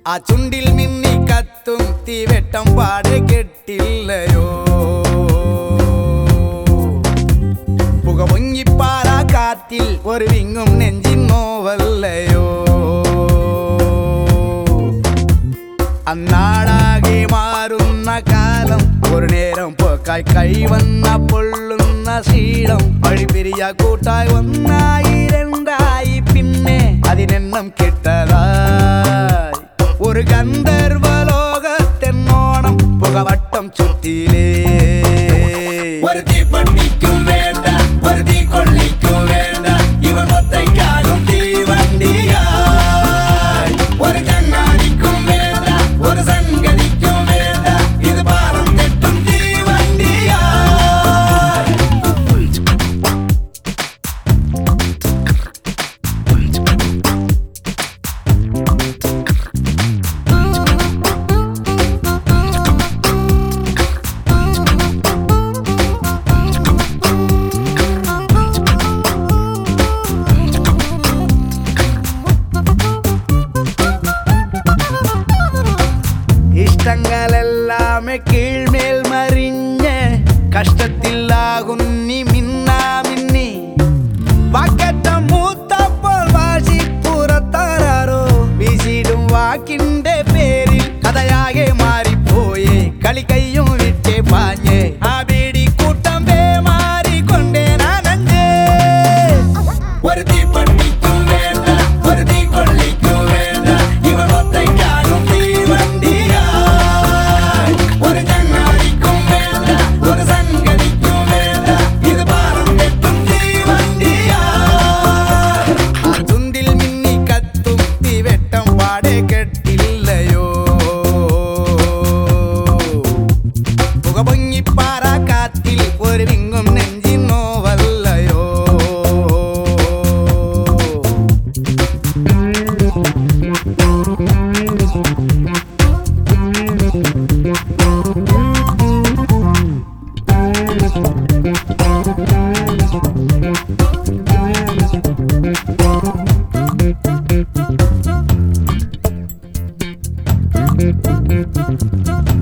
ആ ചുണ്ടിൽ മിന്നി കത്തും തീവെട്ടം പാടെ കെട്ടില്ലയോ പുക പൊങ്ങിപ്പാറ കാറ്റിൽ ഒരു വിങ്ങും നെഞ്ചിൻ നോവല്ലയോ അന്നാടാകെ മാറുന്ന കാലം ഒരു നേരം പോക്കായി കൈവന്ന പൊള്ളുന്ന ശീലം വഴിപിരിയ കൂട്ടായി ഒന്നായി രണ്ടായി പിന്നെ അതിനെണ്ണം കിട്ടതായി ഒരു ഗന്ധർവലോകത്തെന്നോണം പുകവട്ടം ചുറ്റിലേ ഒരു തീപ്പട്ടിക്കും വേണ്ട ഒരു തീ കൊള്ളിക്കും വേണ്ട ഇവൻ ഒത്തയ്ക്കാലും തീവണ്ടിയായി ഒരു ചങ്ങാതിക്കും വേണ്ട ഒരു സംഗതിക്കും വേണ്ട ഇത് പാറം തെറ്റും തീവണ്ടിയായി ഇഷ്ടങ്ങളെല്ലാമേ കീഴ്മേൽ മറിഞ്ഞ് കഷ്ടത്തിലാകുന്നി മിന്നാ മിന്നി വാക്കറ്റം മൂത്തപ്പോൾ വാശി പുറത്താരോ വീശിടും വാക്കിന്റെ പേരിൽ കഥയാകെ മാറിപ്പോയേ കളി കയ്യും വിട്ടേ പാഞ്ഞേ ആ ബീഡി കൂട്ടം മാറിക്കൊണ്ടേ നാനഞ്ചേ ഒരു തീപ്പട്ടിക്കും വേണ്ട ഒരു തീ കൊള്ളിക്കും വേണ്ട ഇവൻ ഒത്തയ്ക്കാനും തീവണ്ടിയായി ഒരു ചങ്ങാതിക്കും വേണ്ട ഒരു സംഗതിക്കും വേണ്ട ഇത് പാറം തെറ്റും തീവണ്ടിയായി ആ ചുണ്ടിൽ മിന്നി കത്തും തീവെട്ടം പാടെ കെട്ടില്ലയോ പുക പൊങ്ങിപ്പാറ കാറ്റിൽ ഒരു വിങ്ങും നെഞ്ചിൻ നോവല്ലയോ Thank you.